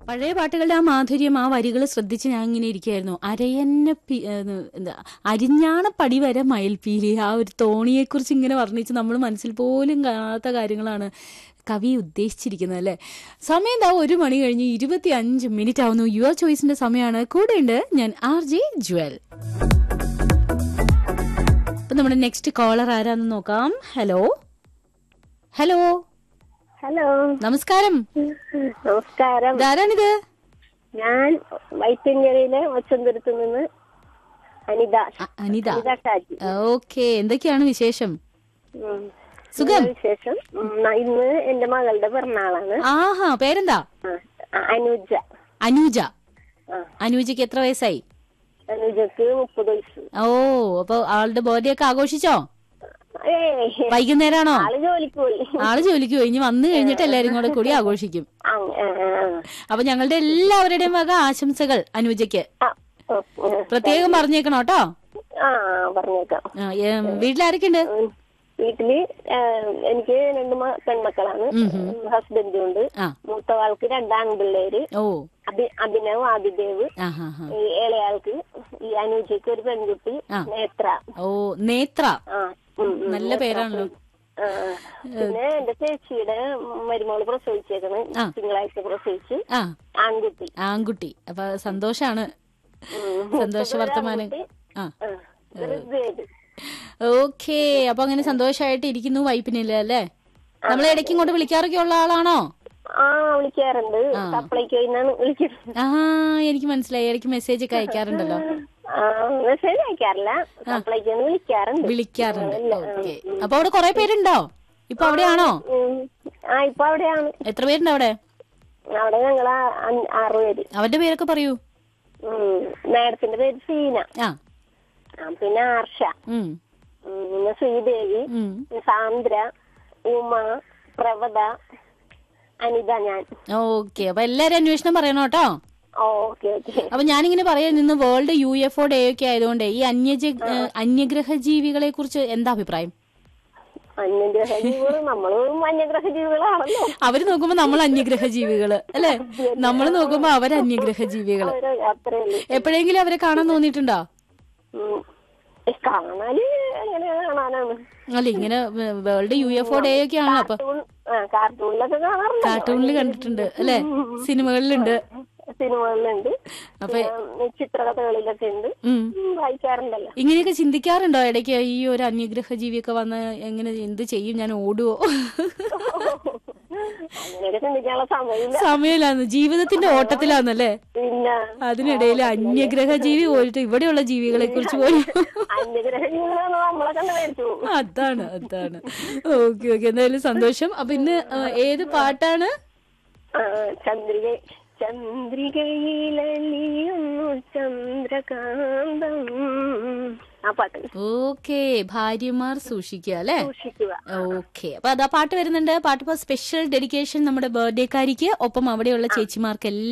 പഴയ പാട്ടുകളുടെ ആ മാധുര്യം ആ വരികൾ ശ്രദ്ധിച്ച് ഞാൻ ഇങ്ങനെ ഇരിക്കുകയായിരുന്നു അരയന്ന പി- ഏഹ് എന്താ അരിഞ്ഞാണ പടി വരെ മയിൽപീലി ആ ഒരു തോണിയെക്കുറിച്ച് ഇങ്ങനെ വർണ്ണിച്ച് നമ്മൾ മനസ്സിൽ പോലും കാണാത്ത കാര്യങ്ങളാണ് കവി ഉദ്ദേശിച്ചിരിക്കുന്നത് അല്ലേ സമയം എന്താ ഒരു മണി കഴിഞ്ഞ് ഇരുപത്തി അഞ്ച് മിനിറ്റ് ആവുന്നു യുവർ ചോയ്സിന്റെ സമയമാണ് കൂടെയുണ്ട് ഞാൻ ആർ ജെ ജ്വൽ അപ്പൊ നമ്മുടെ നെക്സ്റ്റ് കോളർ ആരാന്ന് നോക്കാം ഹലോ ഹലോ ഹലോ നമസ്കാരം നമസ്കാരം ഇതാരാണിത് ഞാൻ വൈത്തിങ്കരയിലെ ഒച്ചന്തുരത്ത് നിന്ന് അനിത അ- അനിത അനിത ഷാജി ഓക്കെ എന്തൊക്കെയാണ് വിശേഷം ഉം. സുഖം നല്ല വിശേഷം ഉം, ന- ഇന്ന് എന്റെ മകളുടെ പിറന്നാളാണ് ആഹാ പേരെന്താ ആ, ആ, അനുജ അനൂജ ആ, അനൂജയ്ക്ക് എത്ര വയസ്സായി അനുജക്ക് മുപ്പത് വയസ്സ് ഓ അപ്പൊ ആളുടെ ബർത്ത്ഡേ ഒക്കെ ആഘോഷിച്ചോ ഏയ് വൈകുന്നേരമാണോ ആള് ജോലിക്ക് പോയി ആള് ജോലിക്ക് പോയി ഇനി വന്നു കഴിഞ്ഞിട്ട് എല്ലാരും കൂടെ കൂടി ആഘോഷിക്കും ആ, ആ, ആ, അപ്പൊ ഞങ്ങളുടെ എല്ലാവരുടെയും വക ആശംസകൾ അനൂജയ്ക്ക് ആ, ഉം, ഉം. പ്രത്യേകം പറഞ്ഞേക്കണം കേട്ടോ ആ പറഞ്ഞേക്കാം ആ, ഏം, വീട്ടിലാരൊക്കെയുണ്ട് ഉം. വീട്ടില് ആ, എനിക്ക് രണ്ട് മ- പെൺമക്കളാണ് ഹസ്ബൻഡും ഉണ്ട് ആ മൂത്ത ആൾക്ക് രണ്ട് ആൺപിള്ളേര് ഓ അഭി അഭിനവ് ആദിദേവ് ആ ഹാ ഹാ ഈ ഇളയാൾക്ക് ഈ അനുജയ്ക്ക് ഒരു പെൺകുട്ടി ആ. നേത്ര ഓ നേത്ര ആ ഉം, ഉം. നല്ല പേരാണല്ലോ ആ, ആ. പിന്നെ എന്റെ ചേച്ചിയുടെ മരുമോള് പ്രസവിച്ചേക്കണ് ആ. തിങ്കളാഴ്ച പ്രസവിച്ച് ആ ആൺകുട്ടി ആൺകുട്ടി അപ്പൊ സന്തോഷാണ് ഉം. സന്തോഷ വർത്തമാനം ആൺകുട്ടി. ആ ആ. ഋഗ്വേദ്. ഓക്കേ അപ്പൊ അങ്ങനെ സന്തോഷമായിട്ട് ഇരിക്കുന്നു വൈപ്പിനില്ല അല്ലേ നമ്മൾ ഇടയ്ക്ക് ഇങ്ങോട്ട് വിളിക്കാറൊക്കെ ഉള്ള ആളാണോ ആ വിളിക്കാറുണ്ട് സപ്ലൈക്ക് നിന്നാണ് വിളിക്കുന്നത് ആ എനിക്ക് മനസ്സിലായി ഇടയ്ക്ക് മെസ്സേജ് ഒക്കെ അയക്കാറുണ്ടല്ലോ ആ മെസ്സേജ് അയക്കാറില്ല സപ്ലൈക്ക് വിളിക്കാറുണ്ട് വിളിക്കാറുണ്ട് ഓക്കെ അപ്പൊ അവിടെ കുറെ പേരുണ്ടോ ഇപ്പൊ അവിടെയാണോ ഉം. ആ ഇപ്പൊ അവിടെയാണ് എത്ര പേരുണ്ട് അവിടെ അവിടെ ഞങ്ങള് അഞ്ച്- ആറ് പേര് അവരുടെ പേരൊക്കെ പറയൂ ഉം. മാഡത്തിന്റെ പേര് സീന ആ ആ, പിന്നെ ആർഷ ഉം ഉം, പിന്നെ ശ്രീദേവി ഉം സാന്ദ്ര ഉമ പ്രവത അനിത ഞാൻ ഓക്കെ അപ്പൊ എല്ലാരും അന്വേഷണം പറയണം കേട്ടോ ഓക്കെ ഓക്കെ അപ്പൊ ഞാനിങ്ങനെ പറയാൻ നിന്ന് world U F O day ഒക്കെ ആയതുകൊണ്ട് ഈ അന്യജ അന്യഗ്രഹ ജീവികളെ കുറിച്ച് എന്താ അഭിപ്രായം അന്യഗ്രഹ ജീവികൾ നമ്മളും അന്യഗ്രഹ ജീവികളാണല്ലോ അവര് നോക്കുമ്പോ നമ്മൾ അന്യഗ്രഹ ജീവികള് അല്ലെ നമ്മൾ നോക്കുമ്പോ അവര് അന്യഗ്രഹ ജീവികള് അവര് അത്രേ ഉള്ളൂ എപ്പോഴെങ്കിലും അവരെ കാണാൻ തോന്നിയിട്ടുണ്ടോ ഉം. ഏ, കാണാന് എങ്ങനെ കാണാനാണ് അല്ല ഇങ്ങനെ world U F O day ഒക്കെ ആണല്ലോ അപ്പൊ കാർട്ടൂൺ ആ കാർട്ടൂണിലൊക്കെ കാണാറുണ്ട് കാർട്ടൂണിൽ കണ്ടിട്ടുണ്ട് അല്ലെ സിനിമകളിലുണ്ട് സിനിമകളിലുണ്ട് അപ്പൊ പിന്നെ ചിത്രകഥകളിലൊക്കെ ഉണ്ട് ഉം ഉം, വായിക്കാറുണ്ടല്ലോ ഇങ്ങനെയൊക്കെ ചിന്തിക്കാറുണ്ടോ ഇടയ്ക്ക് ഈ ഒരു അന്യഗ്രഹ ജീവിയൊക്കെ വന്ന് എങ്ങനെ എന്ത് ചെയ്യും ഞാൻ ഓടുവോ അങ്ങനെയൊക്കെ ചിന്തിക്കാനുള്ള സമയമില്ല സമയമില്ലാന്ന് ജീവിതത്തിന്റെ ഓട്ടത്തിലാന്നല്ലേ പിന്നെ അതിനിടയിൽ അന്യഗ്രഹ ജീവി പോയിട്ട് ഇവിടെയുള്ള ജീവികളെ കുറിച്ച് പോലും അന്യഗ്രഹ ജീവികളാണ് നമ്മളെ കണ്ട് മേടിച്ചു പോകും അതാണ് അതാണ് ഓക്കെ ഓക്കെ എന്തായാലും സന്തോഷം അപ്പൊ ഇന്ന് ആ, ഏത് പാട്ടാണ് ആ, ചന്ദ്രിക ചന്ദ്രികയിലലിയുന്നു ചന്ദ്രകാന്തം ആ പാട്ട് ഓക്കെ ഭാര്യമാർ സൂക്ഷിക്കുക അല്ലെ സൂക്ഷിക്കുക ഓക്കെ അപ്പൊ അതാ പാട്ട് വരുന്നുണ്ട് പാട്ട് ഇപ്പൊ സ്പെഷ്യൽ ഡെഡിക്കേഷൻ നമ്മുടെ ബർത്ത്ഡേക്കാരിക്ക് ഒപ്പം അവിടെയുള്ള ചേച്ചിമാർക്ക്